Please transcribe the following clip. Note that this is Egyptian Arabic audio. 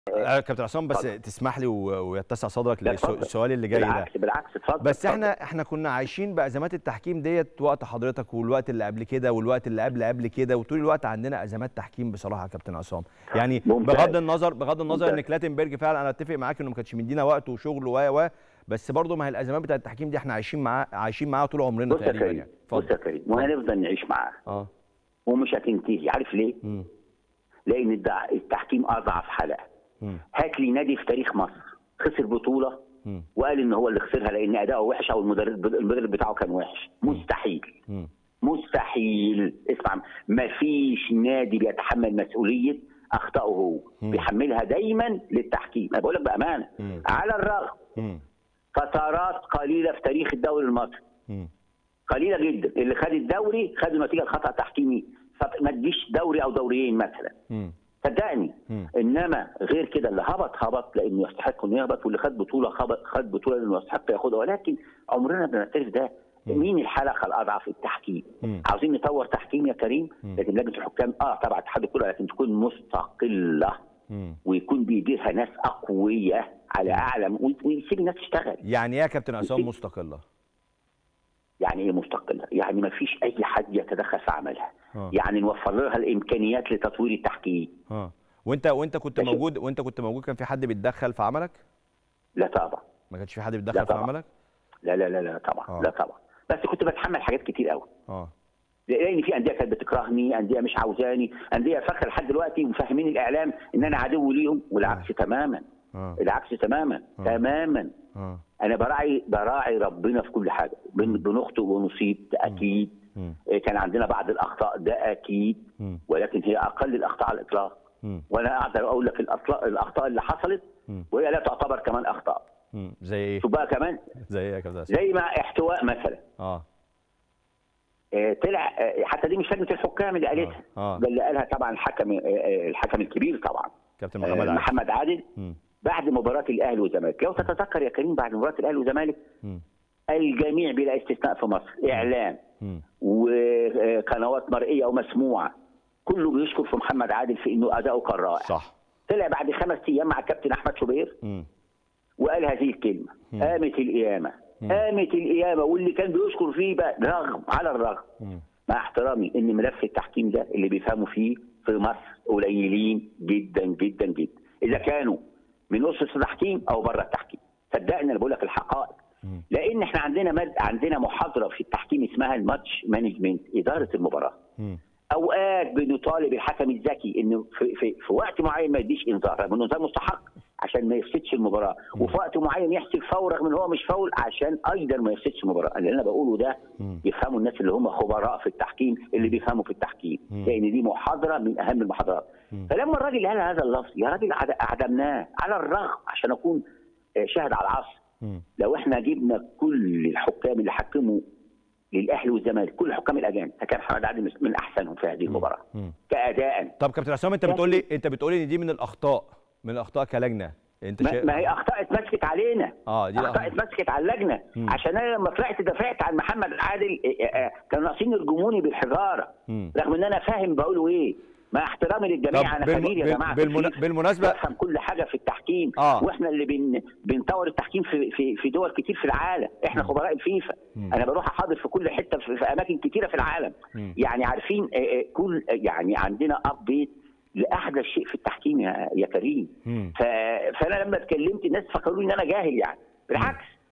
آه، كابتن عصام بس تسمح لي و- ويتسع صدرك لا، اتفضل. للسؤال اللي جاي ده بالعكس بالعكس اتفضل بس اتفضل. احنا احنا كنا عايشين بازمات التحكيم ديت وقت حضرتك والوقت اللي قبل كده والوقت اللي قبل قبل كده وطول الوقت عندنا ازمات تحكيم بصراحه يا كابتن عصام يعني ممتاز. بغض النظر بغض النظر ممتاز. ان كلاتنبرج فعلا انا اتفق معاك انه ما كانش مدينا وقت وشغل و و بس برضه ما هي الازمات بتاعه التحكيم دي احنا عايشين معاها عايشين معاها طول عمرنا بص يا تقريبا كريم يعني بص يا كريم وهنفضل نعيش معاها اه ومش هتنتهي عارف ليه؟ مم. لان الدع- التحكيم اضعف حلقه مم. هات لي نادي في تاريخ مصر خسر بطوله مم. وقال ان هو اللي خسرها لان اداؤه وحش او المدرب المدرب بتاعه كان وحش مستحيل مم. مستحيل اسمع مفيش نادي بيتحمل مسؤوليه اخطائه هو مم. بيحملها دايما للتحكيم انا بقول لك بامانه مم. على الرغم مم. فترات قليله في تاريخ الدوري المصري مم. قليله جدا اللي خد الدوري خد نتيجه خطا تحكيمي فما تجيش دوري او دوريين مثلا مم. صدقني مم. انما غير كده اللي هبط هبط لانه يستحق انه يهبط واللي خد بطوله خبط خد بطوله لانه يستحق ياخدها ولكن عمرنا ما بنعترف ده مين الحلقه الاضعف التحكيم مم. عاوزين نطور تحكيم يا كريم مم. لكن لجنه الحكام اه طبعا اتحاد الكره لكن تكون مستقله مم. ويكون بيديرها ناس اقوياء على اعلى وي- ويسيب الناس تشتغل يعني ايه يا كابتن عصام مستقله يعني ايه مستقله؟ يعني ما فيش اي حد يتدخل في عملها آه. يعني نوفر لها الامكانيات لتطوير التحكيم اه وانت وانت كنت ماشي. موجود وانت كنت موجود كان في حد بيتدخل في عملك لا طبعا ما كانش في حد لا بيتدخل في طبعا. عملك لا لا لا لا طبعا آه. لا طبعا بس كنت بتحمل حاجات كتير قوي اه لان في انديه كانت بتكرهني انديه مش عاوزاني انديه فاكره لحد دلوقتي ومفهمين الاعلام ان انا عدو ليهم والعكس تماما اه العكس تماما آه. تماما اه انا براعي براعي ربنا في كل حاجه بن- بنخطئ ونصيب ده اكيد مم. إيه، كان عندنا بعض الاخطاء ده اكيد مم. ولكن هي اقل الاخطاء على الاطلاق مم. وانا اقدر اقول لك الأطلاق الاخطاء اللي حصلت مم. وهي لا تعتبر كمان اخطاء مم. زي ايه شوف بقى كمان زي ايه يا كابتن عصام زي ما احتواء مثلا اه آه، طلع آه، حتى دي مش لجنه الحكام اللي قالتها آه. ده اللي قالها طبعا الحكم آه، آه، الحكم الكبير طبعا كابتن آه، محمد عادل محمد عادل مم. بعد مباراه الاهلي والزمالك لو تتذكر يا كريم بعد مباراه الاهلي والزمالك مم. الجميع بلا استثناء في مصر اعلام مم. وقنوات مرئيه ومسموعه كله بيشكر في محمد عادل في انه اداؤه كان رائع صح طلع بعد خمس ايام مع الكابتن احمد شوبير مم. وقال هذه الكلمه مم. قامت القيامه مم. قامت القيامه واللي كان بيشكر فيه بقى رغم على الرغم مم. مع احترامي ان ملف التحكيم ده اللي بيفهموا فيه في مصر قليلين جدا جدا جدا اذا كانوا من اسس التحكيم او بره التحكيم صدقني انا بقول لك الحقائق مم. لان احنا عندنا مد... عندنا محاضره في التحكيم اسمها الماتش مانجمنت اداره المباراه مم. اوقات بنطالب الحكم الذكي انه في, في, في وقت معين ما يديش انذار رغم انه انذار مستحق عشان ما يفسدش المباراه وفي وقت معين يحسب فاول رغم ان هو مش فاول عشان ايضا ما يفسدش المباراه اللي انا بقوله ده مم. يفهموا الناس اللي هم خبراء في التحكيم اللي بيفهموا في التحكيم مم. لان دي محاضره من اهم المحاضرات مم. فلما الراجل قال هذا اللفظ يا راجل عد- اعدمناه على الرغم عشان اكون آه، شاهد على العصر مم. لو احنا جبنا كل الحكام اللي حكموا للاهلي والزمالك كل الحكام الاجانب فكان محمد عادل من احسنهم في هذه المباراه مم. كاداء طب كابتن عصام انت بتقول لي انت بتقول لي ان دي من الاخطاء من الاخطاء كلجنه انت ما, شايف ما هي اخطاء اتمسكت علينا اه دي اخطاء الأخطاء. اتمسكت على اللجنه مم. عشان انا لما طلعت دافعت عن محمد عادل آه، آه، كانوا ناقصين يرجموني بالحجاره مم. رغم ان انا فاهم بقوله ايه مع احترامي للجميع طب انا بالم- خبير يا بال- جماعه في بالمنا- الفيفا. بالمناسبة- بفهم كل حاجه في التحكيم آه. واحنا اللي بن بنطور التحكيم في في في دول كتير في العالم احنا خبراء الفيفا مم. انا بروح احاضر في كل حته في, في اماكن كتيره في العالم مم. يعني عارفين آه، آه، كل يعني عندنا ابديت لاحدث شيء في التحكيم يا يا كريم مم. ف... فانا لما اتكلمت الناس فكروا ان انا جاهل يعني بالعكس